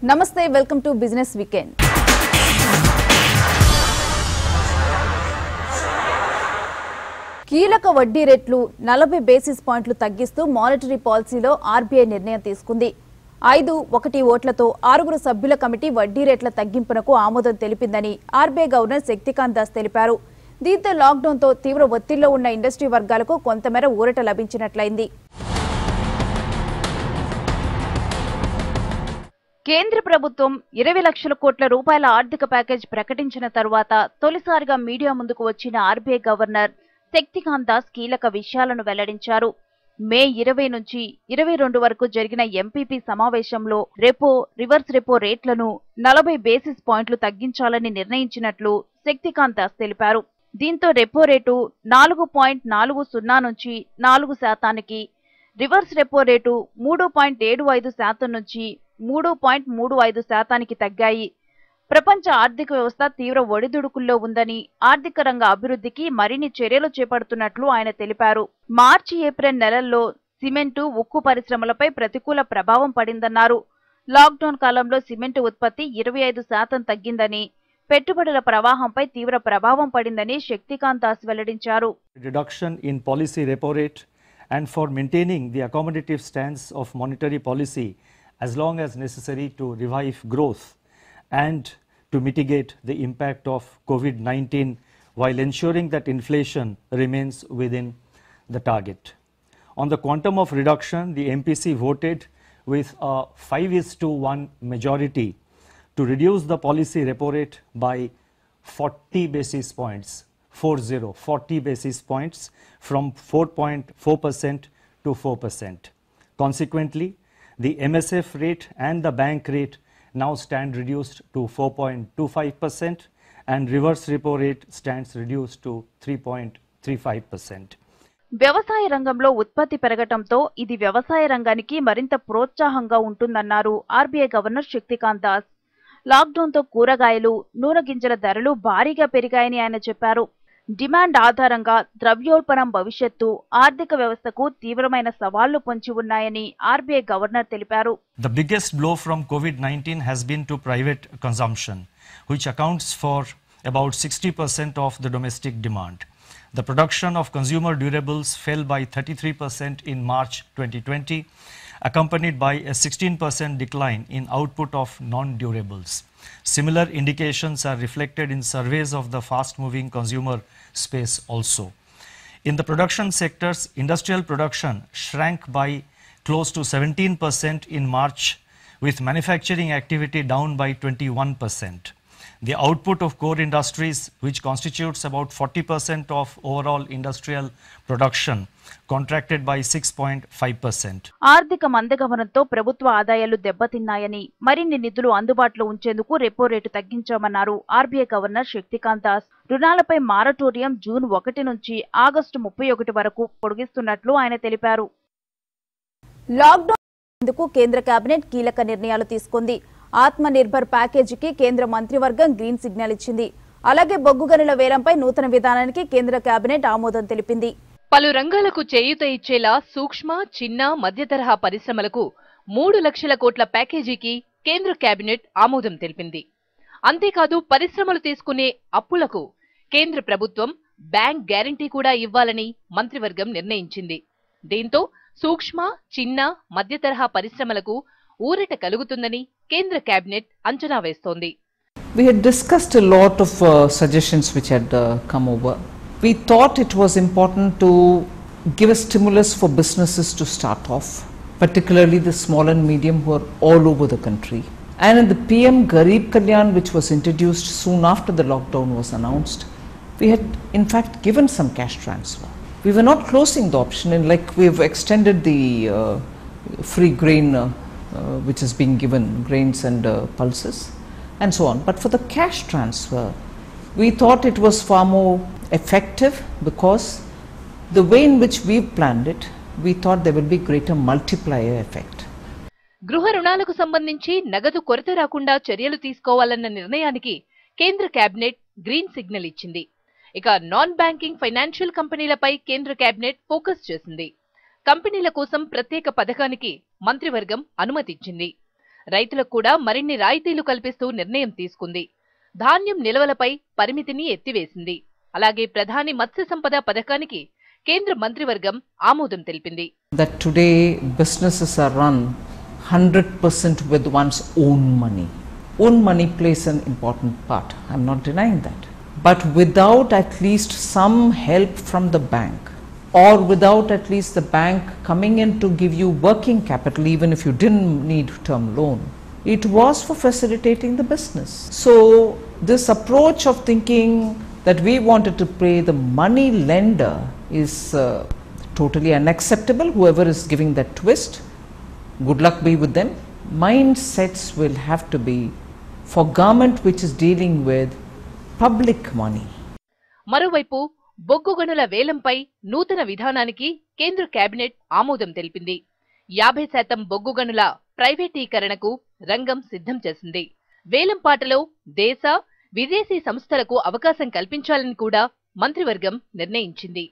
నమస్తే welcome to business weekend కీలక వడ్డీ రేట్లు నలభై బేసిస్ పాయింట్లు తగ్గిస్తూ మానిటరీ పాలసీలో ఆర్బీఐ నిర్ణయం తీసుకుంది ఐదు ఒకటి ఓట్లతో ఆరుగురు సభ్యుల కమిటీ వడ్డీ రేట్ల తగ్గింపునకు ఆమోదం తెలిపిందని ఆర్బీఐ గవర్నర్ శక్తికాంత్ దాస్ తెలిపారు దీంతో లాక్డౌన్తో తీవ్ర ఒత్తిడిలో ఉన్న ఇండస్ట్రీ వర్గాలకు కొంతమేర ఊరట లభించినట్లయింది కేంద్ర ప్రభుత్వం ఇరవై లక్షల కోట్ల రూపాయల ఆర్థిక ప్యాకేజ్ ప్రకటించిన తరువాత తొలిసారిగా మీడియా ముందుకు వచ్చిన ఆర్బీఐ గవర్నర్ శక్తికాంత్ దాస్ కీలక విషయాలను వెల్లడించారు మే ఇరవై నుంచి ఇరవై రెండు వరకు జరిగిన ఎంపీపీ సమావేశంలో రెపో రివర్స్ రెపో రేట్లను నలభై బేసిస్ పాయింట్లు తగ్గించాలని నిర్ణయించినట్లు శక్తికాంత్ దాస్ తెలిపారు దీంతో రెపో రేటు నాలుగు పాయింట్ నాలుగు సున్నా నుంచి నాలుగు శాతానికి రివర్స్ రెపో రేటు మూడు పాయింట్ ఏడు ఐదు శాతం నుంచి మూడు పాయింట్ మూడు ఐదు శాతానికి తగ్గాయి ప్రపంచ ఆర్థిక వ్యవస్థ తీవ్ర ఒడిదుడుకుల్లో ఉందని ఆర్థిక రంగ అభివృద్ధికి మరిన్ని చర్యలు చేపడుతున్నట్లు ఆయన తెలిపారు మార్చి ఏప్రిల్ నెలల్లో సిమెంటు ఉక్కు పరిశ్రమలపై ప్రతికూల ప్రభావం పడిందన్నారు లాక్డౌన్ కాలంలో సిమెంటు ఉత్పత్తి ఇరవై ఐదు శాతం తగ్గిందని పెట్టుబడుల ప్రవాహంపై తీవ్ర ప్రభావం పడిందని శక్తికాంత్ దాస్ వెల్లడించారు reduction in policy repo rate and for maintaining the accommodative stance of monetary policy as long as necessary to revive growth and to mitigate the impact of COVID-19 while ensuring that inflation remains within the target. On the quantum of reduction, the MPC voted with a 5 is to 1 majority to reduce the policy repo rate by 40 basis points, 40, 40 basis points from 4.4% to 4%. Consequently, the MSF rate and the bank rate now stand reduced to 4.25% and reverse repo rate stands reduced to 3.35%. వ్యవసాయ రంగంలో ఉత్పత్తి పెరగటంతో ఇది వ్యవసాయ రంగానికి మరింత ప్రోత్సాహంగా ఉంటుందన్నారు RBI governor Shaktikanta Das లాక్డౌన్తో కూరగాయలు నూనె గింజల ధరలు భారీగా పెరిగాయని ఆయన చెప్పారు డిమాండ్ ఆధారంగా ద్రవ్యోల్బణం భవిష్యత్తు ఆర్థిక వ్యవస్థకు తీవ్రమైన సవాళ్లు పొంచి ఉన్నాయని ఆర్బీఐ గవర్నర్ తెలిపారు The biggest blow from COVID 19 has been to private consumption, which accounts for about 60% of the domestic demand. The production of consumer durables fell by 33% in March 2020, accompanied by a 16% decline in output of non durables. Similar indications are reflected in surveys of the fast moving consumer space also. In the production sectors, industrial production shrank by close to 17% in March, with manufacturing activity down by 21%. The output of core industries, which constitutes about 40% of overall industrial production, contracted by 6.5%. ఆర్థిక మందగమనంతో ప్రభుత్వ ఆదాయాలు దెబ్బతిన్నాయని మరిన్ని నిధులు అందుబాటులో ఉంచేందుకు repo rate తగ్గించామన్నారు RBI governor Shaktikanta Das రుణాలపై moratorium June ఒకటి నుంచి ఆగస్టు ముప్పై ఒకటి వరకు పొడిగిస్తున్నట్లు ఆయన తెలిపారు లాక్డౌన్ ఎందుకు కేంద్ర కేబినెట్ కీలక నిర్ణయాలు తీసుకుంది ఆత్మ నిర్భర్ ప్యాకేజీకి కేంద్ర మంత్రివర్గం గ్రీన్ సిగ్నల్ ఇచ్చింది అలాగే బొగ్గు గనుల వేలంపై నూతన విధానానికి కేంద్ర కేబినెట్ ఆమోదం తెలిపింది పలు రంగాలకు చేయూత ఇచ్చేలా సూక్ష్మ చిన్న మధ్య తరహా పరిశ్రమలకు మూడు లక్షల కోట్ల ప్యాకేజీకి కేంద్ర కేబినెట్ ఆమోదం తెలిపింది అంతేకాదు పరిశ్రమలు తీసుకునే అప్పులకు కేంద్ర ప్రభుత్వం బ్యాంక్ గ్యారంటీ కూడా ఇవ్వాలని మంత్రివర్గం నిర్ణయించింది దీంతో సూక్ష్మ చిన్న మధ్య తరహా పరిశ్రమలకు ఊరట కలుగుతుందని కేంద్ర కేబినెట్ అంచనా వేస్తోంది We had discussed a lot of uh, suggestions which had uh, come over. We thought it was important to give a stimulus for businesses to start off, particularly the small and medium who are all over the country. And in the PM Garib Kalyan, which was introduced soon after the lockdown was announced, we had in fact given some cash transfer. We were not closing the option, and like we've extended the uh, free grain uh, uh, which is being given, grains and uh, pulses, and so on. But for the cash transfer, we thought it was far more effective because the way in which we planned it, we thought there will be greater multiplier effect. గృహ రుణాలకు సంబంధించి నగదు కొరత రాకుండా చర్యలు తీసుకోవాలన్న నిర్ణయానికి కేంద్ర కేబినెట్ గ్రీన్ సిగ్నల్ ఇచ్చింది ఇక నాన్ బ్యాంకింగ్ ఫైనాన్షియల్ కంపెనీలపై కేంద్ర కేబినెట్ ఫోకస్ చేసింది కంపెనీల కోసం ప్రత్యేక పథకానికి మంత్రివర్గం అనుమతిచ్చింది రైతులకు కూడా మరిన్ని రాయితీలు కల్పిస్తూ నిర్ణయం తీసుకుంది ధాన్యం నిల్వలపై పరిమితిని ఎత్తివేసింది అలాగే ప్రధాని మత్స్య సంపద పథకానికి కేంద్ర మంత్రివర్గం ఆమోదం తెలిపింది that today businesses are run 100% with one's own money. Own money plays an important part. I'm not denying that. But without at least some help from the bank, or without at least the bank coming in to give you working capital, even if you didn't need term loan, it was for facilitating the business. So, this approach of thinking that we wanted to pay the money lender is uh, totally unacceptable. Whoever is giving that twist, good luck be with them. Mindsets will have to be for government which is dealing with public money. మరోవైపు బొగ్గు గనుల వేలంపై నూతన విధానానికి కేంద్ర cabinet ఆమోదం తెలిపింది యాభై శాతం బొగ్గు గనుల ప్రైవేటీకరణకు రంగం సిద్ధం చేసింది వేలంపాటలో దేశ విదేశీ సంస్థలకు అవకాశం కల్పించాలని కూడా మంత్రివర్గం నిర్ణయించింది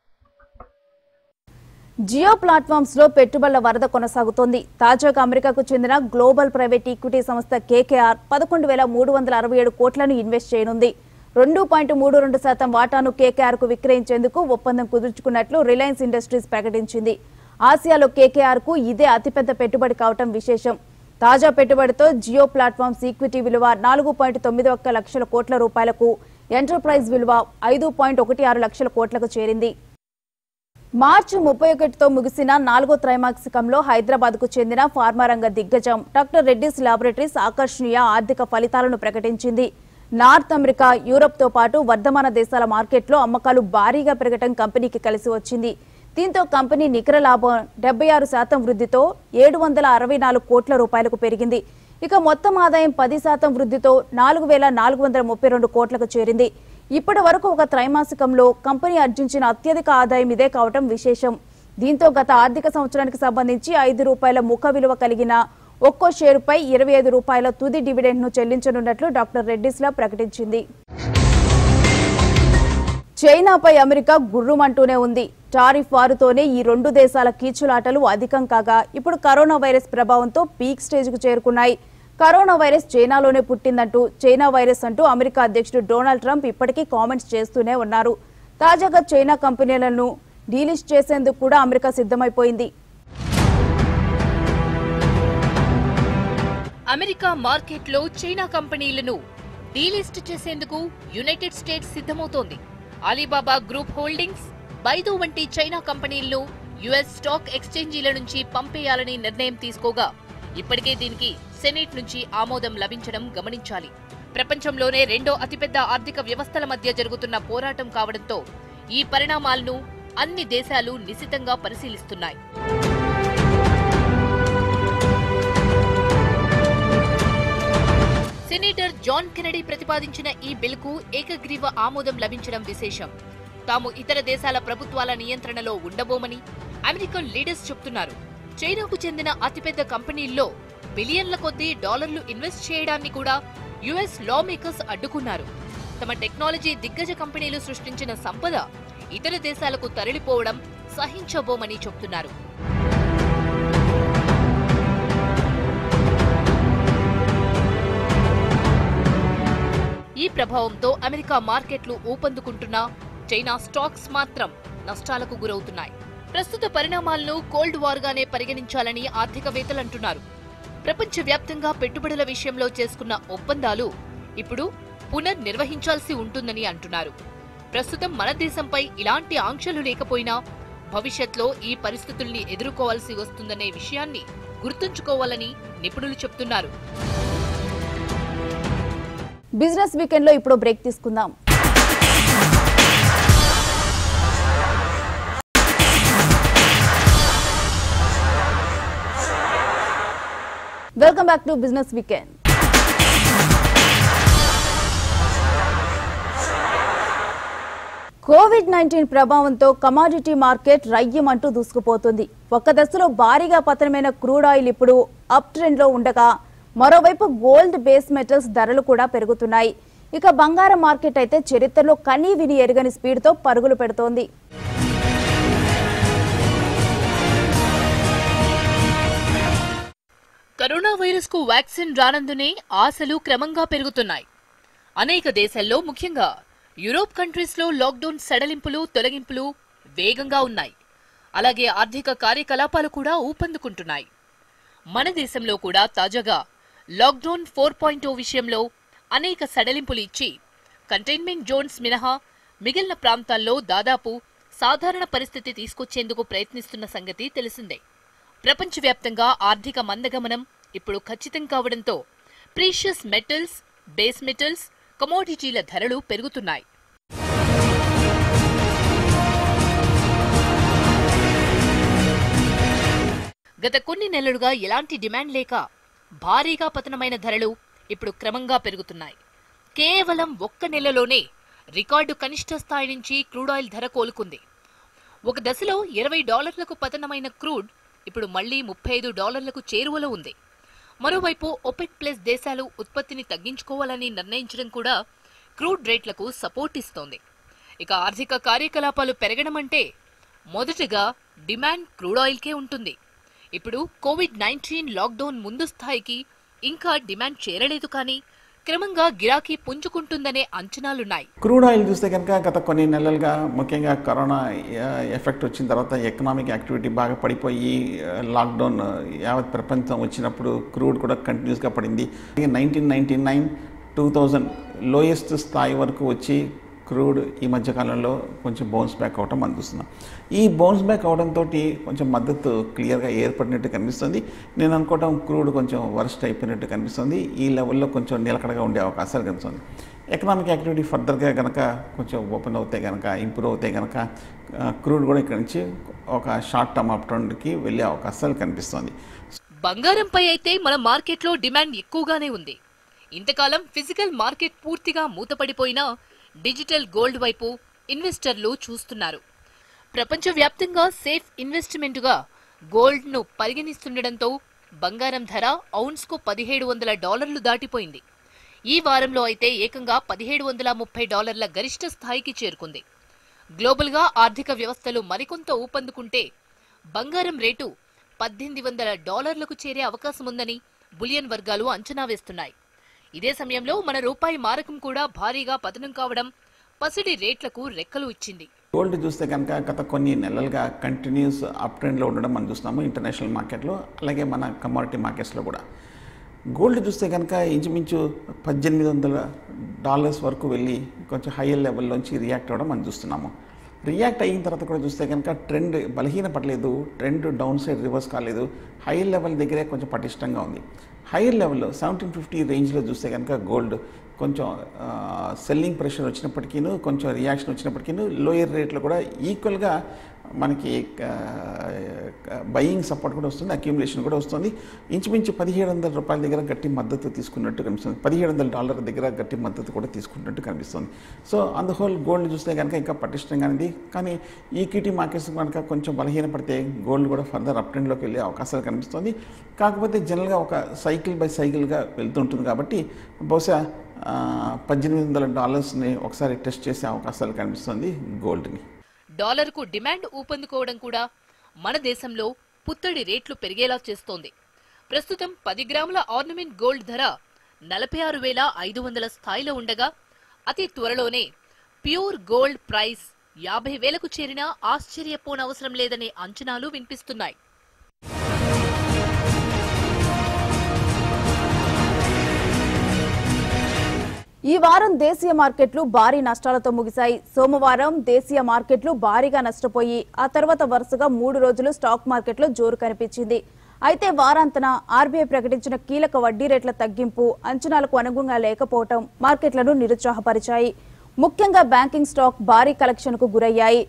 జియో ప్లాట్ఫామ్స్ లో పెట్టుబడుల వరద కొనసాగుతోంది తాజాగా అమెరికాకు చెందిన గ్లోబల్ ప్రైవేట్ ఈక్విటీ సంస్థ కేకేఆర్ పదకొండు వేల మూడు వందల అరవై ఏడు కోట్లను ఇన్వెస్ట్ చేయనుంది రెండు పాయింట్ మూడు రెండు శాతం వాటాను కేకేఆర్ కు విక్రయించేందుకు ఒప్పందం కుదుర్చుకున్నట్లు రిలయన్స్ ఇండస్ట్రీస్ ప్రకటించింది ఆసియాలో కేకేఆర్ కు ఇదే అతిపెద్ద పెట్టుబడి కావటం విశేషం తాజా పెట్టుబడితో జియో ప్లాట్ఫామ్స్ ఈక్విటీ విలువ నాలుగు పాయింట్ తొమ్మిది ఒక్క లక్షల కోట్ల రూపాయలకు ఎంటర్ప్రైజ్ విలువ ఐదు పాయింట్ ఒకటి ఆరు లక్షల కోట్లకు చేరింది మార్చి ముప్పై ఒకటితో ముగిసిన నాలుగో త్రైమాసికంలో హైదరాబాద్ కు చెందిన ఫార్మా రంగ దిగ్గజం డాక్టర్ రెడ్డిస్ లాబొరేటరీస్ ఆకర్షణీయ ఆర్థిక ఫలితాలను ప్రకటించింది నార్త్ అమెరికా యూరప్ తో పాటు వర్ధమాన దేశాల మార్కెట్లో అమ్మకాలు భారీగా పెరగటం కంపెనీకి కలిసి వచ్చింది దీంతో కంపెనీ నికర లాభం డెబ్బై ఆరు శాతం వృద్ధితో ఏడు వందల అరవై నాలుగు కోట్ల రూపాయలకు పెరిగింది ఇక మొత్తం ఆదాయం పది శాతం వృద్ధితో నాలుగు వేల నాలుగు వందల ముప్పై రెండు కోట్లకు చేరింది ఇప్పటి వరకు ఒక త్రైమాసికంలో కంపెనీ ఆర్జించిన అత్యధిక ఆదాయం ఇదే కావటం విశేషం దీంతో గత ఆర్థిక సంవత్సరానికి సంబంధించి ఐదు రూపాయల ముఖ విలువ కలిగిన ఒక్కో షేరుపై ఇరవై ఐదు రూపాయల తుది డివిడెండ్ ను చెల్లించనున్నట్లు డాక్టర్ రెడ్డిస్లా ప్రకటించింది చైనాపై అమెరికా గుర్రుమంటూనే ఉంది టారిఫ్ వారుతోనే ఈ రెండు దేశాల కీచులాటలు అధికం కాగా ఇప్పుడు కరోనా వైరస్ ప్రభావంతో పీక్ స్టేజ్ కు చేరుకున్నాయి కరోనా వైరస్ చైనాలోనే పుట్టిందంటూ చైనా వైరస్ అంటూ అమెరికా అధ్యక్షుడు డొనాల్డ్ ట్రంప్ ఇప్పటికీ కామెంట్స్ చేస్తూనే ఉన్నారు తాజాగా చైనా కంపెనీలను డీలిస్ట్ చేసేందుకు కూడా అమెరికా సిద్ధమైపోయింది అమెరికా మార్కెట్లో చైనా కంపెనీలను డీలిస్ట్ చేసేందుకు యునైటెడ్ స్టేట్స్ సిద్ధమవుతోంది అలీబాబా గ్రూప్ హోల్డింగ్స్ బైదు వంటి చైనా కంపెనీలను యుఎస్ స్టాక్ ఎక్స్చేంజీల నుంచి పంపేయాలని నిర్ణయం తీసుకోగా ఇప్పటికే దీనికి సెనేట్ నుంచి ఆమోదం లభించడం గమనించాలి ప్రపంచంలోనే రెండో అతిపెద్ద ఆర్థిక వ్యవస్థల మధ్య జరుగుతున్న పోరాటం కావడంతో ఈ పరిణామాలను అన్ని దేశాలు నిశితంగా పరిశీలిస్తున్నాయి సెనేటర్ జాన్ కెనడీ ప్రతిపాదించిన ఈ బిల్కు ఏకగ్రీవ ఆమోదం లభించడం విశేషం తాము ఇతర దేశాల ప్రభుత్వాల నియంత్రణలో ఉండబోమని అమెరికన్ లీడర్స్ చెప్తున్నారు చైనాకు చెందిన అతిపెద్ద కంపెనీల్లో బిలియన్ల కొద్దీ డాలర్లు ఇన్వెస్ట్ చేయడాన్ని కూడా యుఎస్ లా మేకర్స్ అడ్డుకున్నారు తమ టెక్నాలజీ దిగ్గజ కంపెనీలు సృష్టించిన సంపద ఇతర దేశాలకు తరలిపోవడం సహించబోమని చెప్తున్నారు ఈ ప్రభావంతో అమెరికా మార్కెట్లు ఊపందుకుంటున్నా చైనా స్టాక్స్ మాత్రం నష్టాలకు గురవుతున్నాయి ప్రస్తుత పరిణామాలను కోల్డ్ వార్ గానే పరిగణించాలని ఆర్థికవేత్తలు అంటున్నారు ప్రపంచవ్యాప్తంగా పెట్టుబడుల విషయంలో చేసుకున్న ఒప్పందాలు ఇప్పుడు పునర్నిర్వహించాల్సి ఉంటుందని అంటున్నారు ప్రస్తుతం మన దేశంపై ఇలాంటి ఆంక్షలు లేకపోయినా భవిష్యత్లో ఈ పరిస్థితుల్ని ఎదుర్కోవాల్సి వస్తుందనే విషయాన్ని గుర్తుంచుకోవాలని నిపుణులు చెప్తున్నారు బిజినెస్ వీకెండ్ లో ఇప్పుడు బ్రేక్ తీసుకుందాం welcome back to business weekend covid nineteen ప్రభావంతో కమాడిటీ మార్కెట్ రయ్యమంటూ దూసుకుపోతుంది ఒక దశలో భారీగా పతనమైన క్రూడ్ ఆయిల్ ఇప్పుడు అప్ ట్రెండ్ లో ఉండగా మరోవైపు గోల్డ్ బేస్ మెటల్స్ ధరలు కూడా పెరుగుతున్నాయి ఇక బంగారం మార్కెట్ అయితే చరిత్రలో కనీ విని ఎరగని స్పీడ్తో పరుగులు పెడుతోంది కరోనా వైరస్ కు వ్యాక్సిన్ రానందునే ఆశలు క్రమంగా పెరుగుతున్నాయి అనేక దేశాల్లో ముఖ్యంగా యూరోప్ కంట్రీస్ లో లాక్డౌన్ సడలింపులు తొలగింపులు వేగంగా ఉన్నాయి అలాగే ఆర్థిక కార్యకలాపాలు కూడా ఊపందుకుంటున్నాయి మన దేశంలో కూడా తాజాగా లాక్డౌన్ ఫోర్ పాయింట్ ఓ విషయంలో అనేక సడలింపులు ఇచ్చి కంటైన్మెంట్ జోన్స్ మినహా మిగిలిన ప్రాంతాల్లో దాదాపు సాధారణ పరిస్థితి తీసుకొచ్చేందుకు ప్రయత్నిస్తున్న సంగతి తెలిసిందే ప్రపంచవ్యాప్తంగా ఆర్థిక మందగమనం ఇప్పుడు ఖచ్చితం కావడంతో ప్రీషియస్ మెటల్స్ బేస్ మెటల్స్ కమోడిటీల ధరలు పెరుగుతున్నాయి గత కొన్ని నెలలుగా ఎలాంటి డిమాండ్ లేక భారీగా పతనమైన ధరలు ఇప్పుడు క్రమంగా పెరుగుతున్నాయి కేవలం ఒక్క నెలలోనే రికార్డు కనిష్ట స్థాయి నుంచి క్రూడ్ ఆయిల్ ధర కోలుకుంది ఒక దశలో ఇరవై డాలర్లకు పతనమైన క్రూడ్ ఇప్పుడు మళ్లీ ముప్పై ఐదు డాలర్లకు చేరువలో ఉంది మరోవైపు ఒపెక్ ప్లస్ దేశాలు ఉత్పత్తిని తగ్గించుకోవాలని నిర్ణయించడం కూడా క్రూడ్ రేట్లకు సపోర్ట్ ఇస్తోంది ఇక ఆర్థిక కార్యకలాపాలు పెరగడం అంటే మొదటగా డిమాండ్ క్రూడ్ ఆయిల్కే ఉంటుంది ఇప్పుడు కోవిడ్ నైన్టీన్ లాక్డౌన్ ముందు స్థాయికి ఇంకా డిమాండ్ చేరలేదు కానీ క్రమంగా గిరాకీ పుంజుకుంటుందనే అంచనాలున్నాయి క్రూడ్ ఆయిల్ చూస్తే కనుక గత కొన్ని నెలలుగా ముఖ్యంగా కరోనా ఆ, ఎఫెక్ట్ వచ్చిన తర్వాత ఎకనామిక్ యాక్టివిటీ బాగా పడిపోయి ఆ, లాక్డౌన్ ఆ, యావత్ ప్రపంచం వచ్చినప్పుడు క్రూడ్ కూడా కంటిన్యూస్గా పడింది nineteen ninety nine two thousand lowest స్థాయి వరకు వచ్చి క్రూడ్ ఈ మధ్య కాలంలో కొంచెం బౌన్స్ బ్యాక్ అవటం మనం చూస్తున్నాం ఈ బౌన్స్ బ్యాక్ అవడంతో కొంచెం మద్దతు క్లియర్గా ఏర్పడినట్టు కనిపిస్తుంది నేను అనుకోవటం క్రూడ్ కొంచెం వర్స్ట్ అయిపోయినట్టు కనిపిస్తుంది ఈ లెవెల్లో కొంచెం నిలకడగా ఉండే అవకాశాలు కనిపిస్తుంది ఎకనామిక్ యాక్టివిటీ ఫర్దర్గా కనుక కొంచెం ఓపెన్ అవుతే కనుక ఇంప్రూవ్ అవుతే కనుక క్రూడ్ కూడా ఇక్కడ నుంచి ఒక షార్ట్ టర్మ్ అప్ ట్రెండ్కి వెళ్ళే అవకాశాలు కనిపిస్తుంది బంగారంపై అయితే మన మార్కెట్లో డిమాండ్ ఎక్కువగానే ఉంది ఇంతకాలం ఫిజికల్ మార్కెట్ పూర్తిగా మూతపడిపోయినా డిజిటల్ గోల్డ్ వైపు ఇన్వెస్టర్లు చూస్తున్నారు ప్రపంచవ్యాప్తంగా సేఫ్ ఇన్వెస్ట్మెంటుగా గోల్డ్ను పరిగణిస్తుండటంతో బంగారం ధర ఔన్స్కు పదిహేడు వందల డాలర్లు దాటిపోయింది ఈ వారంలో అయితే ఏకంగా పదిహేడు వందల ముప్పై డాలర్ల గరిష్ట స్థాయికి చేరుకుంది గ్లోబల్గా ఆర్థిక వ్యవస్థలు మరికొంత ఊపందుకుంటే బంగారం రేటు పద్దెనిమిది వందల డాలర్లకు చేరే అవకాశం ఉందని బులియన్ వర్గాలు అంచనా వేస్తున్నాయి ఇదే సమయంలో మన రూపాయి మారకం కూడా భారీగా పతనం కావడం పసిడి రేట్లకు రెక్కలు ఇచ్చింది గోల్డ్ చూస్తే కనుక గత కొన్ని నెలలుగా కంటిన్యూస్ అప్ ట్రెండ్లో ఉండడం మనం చూస్తున్నాము ఇంటర్నేషనల్ మార్కెట్లో అలాగే మన కమాడిటీ మార్కెట్స్లో కూడా గోల్డ్ చూస్తే కనుక ఇంచుమించు పద్దెనిమిది వందల డాలర్స్ వరకు వెళ్ళి కొంచెం హైయర్ లెవెల్లోంచి రియాక్ట్ అవ్వడం మనం చూస్తున్నాము రియాక్ట్ అయిన తర్వాత కూడా చూస్తే కనుక ట్రెండ్ బలహీన పడలేదు ట్రెండ్ డౌన్ సైడ్ రివర్స్ కాలేదు హైయర్ లెవెల్ దగ్గరే కొంచెం పటిష్టంగా ఉంది హైయర్ లెవెల్లో సెవెంటీన్ ఫిఫ్టీ రేంజ్లో చూస్తే కనుక గోల్డ్ కొంచెం సెల్లింగ్ ప్రెషర్ వచ్చినప్పటికీ కొంచెం రియాక్షన్ వచ్చినప్పటికీ లోయర్ రేట్లో కూడా ఈక్వల్గా మనకి బయింగ్ సపోర్ట్ కూడా వస్తుంది అక్యూములేషన్ కూడా వస్తుంది ఇంచుమించు పదిహేడు వందల రూపాయల దగ్గర గట్టి మద్దతు తీసుకున్నట్టు కనిపిస్తుంది పదిహేడు వందల డాలర్ దగ్గర గట్టి మద్దతు కూడా తీసుకున్నట్టు కనిపిస్తుంది సో అందు హోల్ గోల్డ్ చూస్తే కనుక ఇంకా పటిష్టంగా ఉంది కానీ ఈక్విటీ మార్కెట్స్ కనుక కొంచెం బలహీనపడితే గోల్డ్ కూడా ఫర్దర్ అప్ ట్రెండ్లోకి వెళ్ళే అవకాశాలు కనిపిస్తుంది కాకపోతే జనరల్గా ఒక సైకిల్ బై సైకిల్గా వెళ్తుంటుంది కాబట్టి బహుశా ఆ, పద్దెనిమిది వందల డాలర్స్ని ఒకసారి టెస్ట్ చేసే అవకాశాలు కనిపిస్తుంది గోల్డ్ని డాలర్కు డిమాండ్ ఊపందుకోవడం కూడా మన దేశంలో పుత్తడి రేట్లు పెరిగేలా చేస్తోంది ప్రస్తుతం పది గ్రాముల ఆర్నమెంట్ గోల్డ్ ధర నలభై ఆరు వేల ఐదు వందల స్థాయిలో ఉండగా అతి త్వరలోనే ప్యూర్ గోల్డ్ ప్రైస్ యాభై వేలకు చేరినా ఆశ్చర్యపోనవసరం లేదనే అంచనాలు వినిపిస్తున్నాయి ఈ వారం దేశీయ మార్కెట్లు భారీ నష్టాలతో ముగిశాయి సోమవారం దేశీయ మార్కెట్లు భారీగా నష్టపోయి ఆ తర్వాత వరుసగా మూడు రోజులు స్టాక్ మార్కెట్లో జోరు కనిపించింది అయితే వారాంతన ఆర్బీఐ ప్రకటించిన కీలక వడ్డీ రేట్ల తగ్గింపు అంచనాలకు అనుగుణంగా లేకపోవడం మార్కెట్లను నిరుత్సాహపరిచాయి ముఖ్యంగా బ్యాంకింగ్ స్టాక్ భారీ కలెక్షన్కు గురయ్యాయి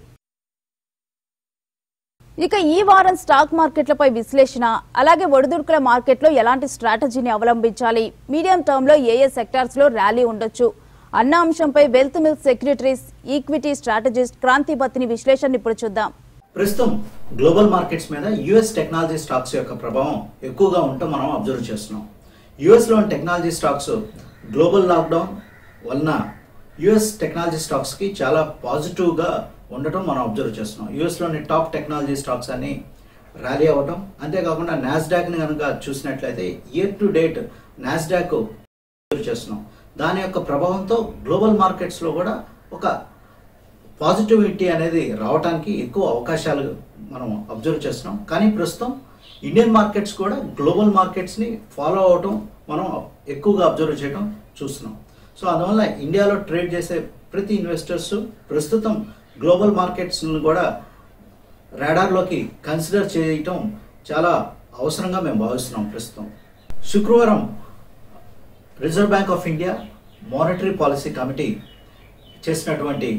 ఇక ఈ వారం స్టాక్ మార్కెట్లపై విశ్లేషణ అలాగే ఒడిదుడుకుల మార్కెట్లో ఎలాంటి స్ట్రాటజీని అవలంబించాలి మీడియం టర్మ్ లో ఏ ఏ సెక్టార్స్ లో ర్యాలీ ఉండొచ్చు అన్న అంశంపై wealth mill securities equity strategist Kranthi Battini విశ్లేషణ ఇప్పుడు చూద్దాం ప్రస్తుతం గ్లోబల్ మార్కెట్స్ మీద యుఎస్ టెక్నాలజీ స్టాక్స్ యొక్క ప్రభావం ఎక్కువగా ఉండటం మనం అబ్జర్వ్ చేస్తున్నాం యుఎస్లోని టెక్నాలజీ స్టాక్స్ గ్లోబల్ లాక్డౌన్ వలన యుఎస్ టెక్నాలజీ స్టాక్స్కి చాలా పాజిటివ్గా ఉండటం మనం అబ్జర్వ్ చేస్తున్నాం యుఎస్లోని టాప్ టెక్నాలజీ స్టాక్స్ అన్ని ర్యాలీ అవ్వటం అంతేకాకుండా నాస్డాక్ని కనుక చూసినట్లయితే ఇయర్ టు డేట్ నాస్డాక్ చేస్తున్నాం దాని యొక్క ప్రభావంతో గ్లోబల్ మార్కెట్స్లో కూడా ఒక పాజిటివిటీ అనేది రావడానికి ఎక్కువ అవకాశాలు మనం అబ్జర్వ్ చేస్తున్నాం కానీ ప్రస్తుతం ఇండియన్ మార్కెట్స్ కూడా గ్లోబల్ మార్కెట్స్ని ఫాలో అవటం మనం ఎక్కువగా అబ్జర్వ్ చేయడం చూస్తున్నాం సో అందువల్ల ఇండియాలో ట్రేడ్ చేసే ప్రతి ఇన్వెస్టర్స్ ప్రస్తుతం గ్లోబల్ మార్కెట్స్ని కూడా రాడార్లోకి కన్సిడర్ చేయటం చాలా అవసరంగా మేము భావిస్తున్నాం ప్రస్తుతం శుక్రవారం Reserve Bank of India monetary policy committee చేసినటువంటి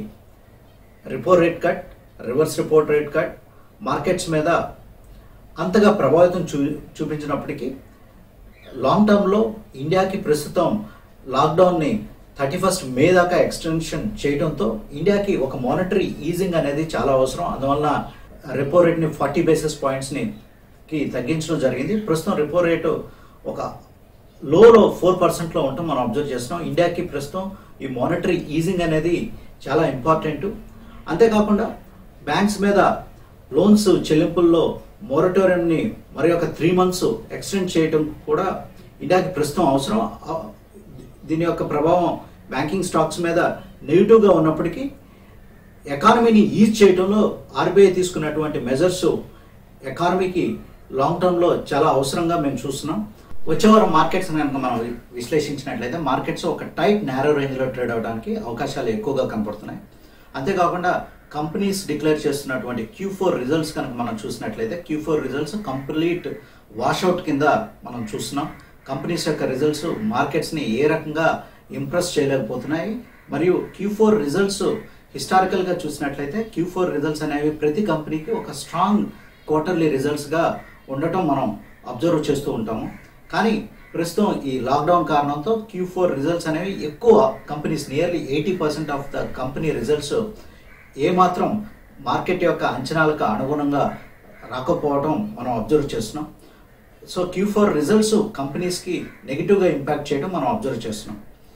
repo rate cut reverse repo rate cut markets మీద అంతగా ప్రభావితం చూ చూపించినప్పటికీ లాంగ్ టర్మ్లో ఇండియాకి ప్రస్తుతం లాక్డౌన్ని థర్టీ ఫస్ట్ మే దాకా ఎక్స్టెన్షన్ చేయడంతో ఇండియాకి ఒక మానిటరీ ఈజింగ్ అనేది చాలా అవసరం అందువలన రెపో రేట్ని ఫార్టీ బేసిస్ పాయింట్స్ని కి తగ్గించడం జరిగింది ప్రస్తుతం రెపో రేటు ఒక లోలో ఫోర్ పర్సెంట్లో ఉండటం మనం అబ్జర్వ్ చేస్తున్నాం ఇండియాకి ప్రస్తుతం ఈ మానిటరీ ఈజింగ్ అనేది చాలా ఇంపార్టెంట్ అంతేకాకుండా బ్యాంక్స్ మీద లోన్స్ చెల్లింపుల్లో మొరటోరియంని మరి ఒక త్రీ మంత్స్ ఎక్స్టెండ్ చేయడం కూడా ఇండియాకి ప్రస్తుతం అవసరం ఆ, దీని యొక్క ప్రభావం బ్యాంకింగ్ స్టాక్స్ మీద నెగిటివ్గా ఉన్నప్పటికీ ఎకానమీని ఈజ్ చేయడంలో ఆర్బీఐ తీసుకున్నటువంటి మెజర్స్ ఎకానమీకి లాంగ్ టర్మ్లో చాలా అవసరంగా మేము చూస్తున్నాం వచ్చే వారం మార్కెట్స్ కనుక మనం విశ్లేషించినట్లయితే మార్కెట్స్ ఒక టైట్ నేరో రేంజ్లో ట్రేడ్ అవడానికి అవకాశాలు ఎక్కువగా కనపడుతున్నాయి అంతేకాకుండా కంపెనీస్ డిక్లేర్ చేస్తున్నటువంటి క్యూ ఫోర్ రిజల్ట్స్ కనుక మనం చూసినట్లయితే Q four results complete washout కింద మనం చూస్తున్నాం కంపెనీస్ యొక్క రిజల్ట్స్ మార్కెట్స్ని ఏ రకంగా ఇంప్రెస్ చేయలేకపోతున్నాయి మరియు క్యూ ఫోర్ రిజల్ట్స్ హిస్టారికల్గా చూసినట్లయితే క్యూ ఫోర్ రిజల్ట్స్ అనేవి ప్రతి కంపెనీకి ఒక స్ట్రాంగ్ క్వార్టర్లీ రిజల్ట్స్గా ఉండటం మనం అబ్జర్వ్ చేస్తూ ఉంటాము కానీ ప్రస్తుతం ఈ లాక్డౌన్ కారణంతో క్యూ ఫోర్ రిజల్ట్స్ అనేవి ఎక్కువ companies nearly eighty percent of the company results ఏమాత్రం మార్కెట్ యొక్క అంచనాలకు అనుగుణంగా రాకపోవడం మనం అబ్జర్వ్ చేస్తున్నాం సో క్యూ ఫోర్ రిజల్ట్స్ కంపెనీస్కి నెగిటివ్గా ఇంపాక్ట్ చేయడం మనం అబ్జర్వ్ చేస్తున్నాం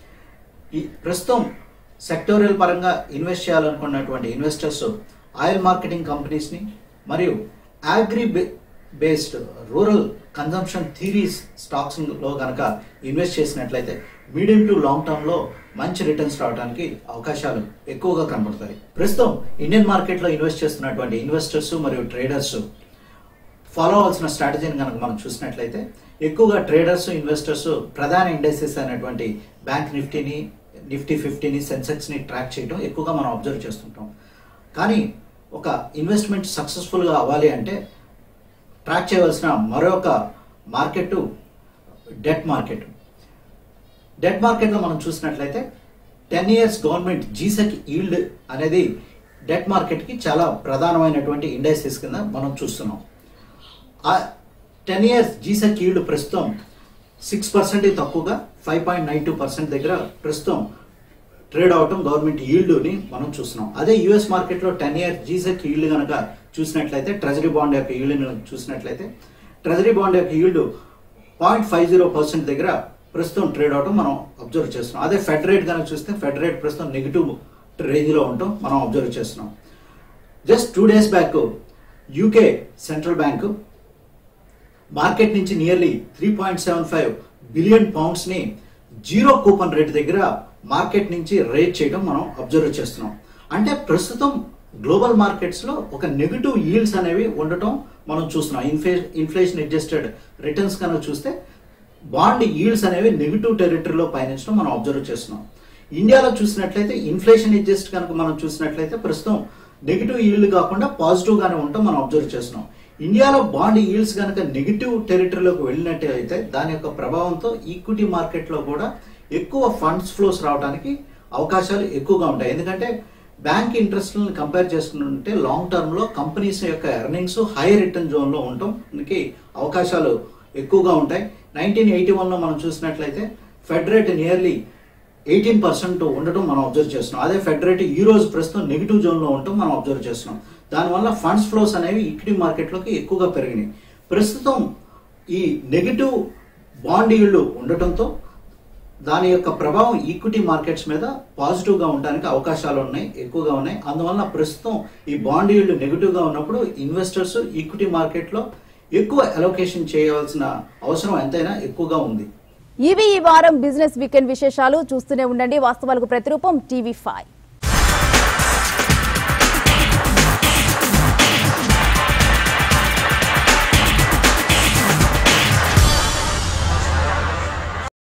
ఈ ప్రస్తుతం సెక్టోరియల్ పరంగా ఇన్వెస్ట్ చేయాలనుకున్నటువంటి ఇన్వెస్టర్స్ ఆయిల్ మార్కెటింగ్ కంపెనీస్ని మరియు agri based rural consumption theories స్టాక్స్లో కనుక ఇన్వెస్ట్ చేసినట్లయితే మీడియం టు లాంగ్ టర్మ్లో మంచి రిటర్న్స్ రావడానికి అవకాశాలు ఎక్కువగా కనబడతాయి ప్రస్తుతం ఇండియన్ మార్కెట్లో ఇన్వెస్ట్ చేస్తున్నటువంటి ఇన్వెస్టర్స్ మరియు ట్రేడర్స్ ఫాలో అవ్వాల్సిన స్ట్రాటజీని కనుక మనం చూసినట్లయితే ఎక్కువగా ట్రేడర్స్ ఇన్వెస్టర్స్ ప్రధాన ఇండస్ట్రీస్ అయినటువంటి బ్యాంక్ నిఫ్టీని నిఫ్టీ ఫిఫ్టీని సెన్సెక్స్ని ట్రాక్ చేయడం ఎక్కువగా మనం అబ్జర్వ్ చేస్తుంటాం కానీ ఒక ఇన్వెస్ట్మెంట్ సక్సెస్ఫుల్గా అవ్వాలి అంటే ట్రాక్ చేయవలసిన మరొక మార్కెట్ డెట్ మార్కెట్ డెట్ మార్కెట్లో మనం చూసినట్లయితే ten years government G sec yield అనేది డెట్ మార్కెట్కి చాలా ప్రధానమైనటువంటి ఇండస్ట్రీస్ కింద మనం చూస్తున్నాం ఆ టెన్ ఇయర్స్ జీసెక్ ఈల్డ్ ప్రస్తుతం సిక్స్ పర్సెంట్ తక్కువగా five point nine two percent దగ్గర ప్రస్తుతం ట్రేడ్ అవటం గవర్నమెంట్ ఈల్డ్ని మనం చూస్తున్నాం అదే యుఎస్ మార్కెట్లో టెన్ ఇయర్ జీసెక్ ఈల్డ్ కనుక చూసినట్లయితే ట్రెజరీ బాండ్ యొక్క ఈల్డ్ని చూసినట్లయితే ట్రెజరీ బాండ్ యొక్క yield point five zero percent దగ్గర ప్రస్తుతం ట్రేడ్ అవటం మనం అబ్జర్వ్ చేస్తున్నాం అదే ఫెడ్ రేట్ కనుక చూస్తే ఫెడ్ రేట్ ప్రస్తుతం నెగిటివ్ రేంజ్లో ఉండటం మనం అబ్జర్వ్ చేస్తున్నాం just two days back UK central bank market నుంచి nearly three point seven five billion పౌండ్స్ని జీరో కూపన్ రేట్ దగ్గర మార్కెట్ నుంచి రేట్ చేయడం మనం అబ్జర్వ్ చేస్తున్నాం అంటే ప్రస్తుతం గ్లోబల్ మార్కెట్స్లో ఒక నెగిటివ్ ఈల్డ్స్ అనేవి ఉండటం మనం చూస్తున్నాం ఇన్ఫ్లే ఇన్ఫ్లేషన్ అడ్జస్టెడ్ రిటర్న్స్ కనుక చూస్తే బాండ్ ఈల్డ్స్ అనేవి నెగిటివ్ టెరిటరీలో పయనించడం మనం అబ్జర్వ్ చేస్తున్నాం ఇండియాలో చూసినట్లయితే ఇన్ఫ్లేషన్ అడ్జస్ట్ కనుక మనం చూసినట్లయితే ప్రస్తుతం నెగిటివ్ ఈల్డ్ కాకుండా పాజిటివ్ గానే ఉండటం మనం అబ్జర్వ్ చేస్తున్నాం ఇండియాలో బాండ్ ఈల్డ్స్ కనుక నెగిటివ్ టెరిటరీలోకి వెళ్ళినట్టయితే దాని యొక్క ప్రభావంతో ఈక్విటీ మార్కెట్లో కూడా ఎక్కువ ఫండ్స్ ఫ్లోస్ రావడానికి అవకాశాలు ఎక్కువగా ఉంటాయి ఎందుకంటే బ్యాంక్ ఇంట్రెస్ట్లను కంపేర్ చేసుకుంటే లాంగ్ టర్మ్ లో కంపెనీస్ యొక్క ఎర్నింగ్స్ హై రిటర్న్ జోన్ లో ఉండటంకి అవకాశాలు ఎక్కువగా ఉంటాయి నైన్టీన్ ఎయిటీ వన్ లో మనం చూసినట్లయితే Fed rate nearly eighteen percent ఉండటం మనం అబ్జర్వ్ చేస్తున్నాం అదే ఫెడ్ రేట్ ఈ రోజు ప్రస్తుతం నెగిటివ్ జోన్ లో ఉండటం మనం అబ్జర్వ్ చేస్తున్నాం దానివల్ల ఫండ్స్ ఫ్లోస్ అనేవి ఈక్విటీ మార్కెట్లోకి ఎక్కువగా పెరిగినాయి ప్రస్తుతం ఈ నెగిటివ్ బాండ్ ఈల్డ్ ఉండటంతో దాని యొక్క ప్రభావం ఈక్విటీ మార్కెట్స్ మీద పాజిటివ్ గా ఉండడానికి అవకాశాలు ఉన్నాయి ఎక్కువగా ఉన్నాయి అందువలన ప్రస్తుతం ఈ బాండ్ ఈల్డ్ నెగిటివ్ గా ఉన్నప్పుడు ఇన్వెస్టర్స్ ఈక్విటీ మార్కెట్ లో ఎక్కువ అలొకేషన్ చేయవలసిన అవసరం ఎంతైనా ఎక్కువగా ఉంది ఇవి ఈ వారం బిజినెస్ వీకెండ్ విశేషాలు చూస్తూనే ఉండండి వాస్తవాలకు ప్రతిరూపం టీవీ ఫైవ్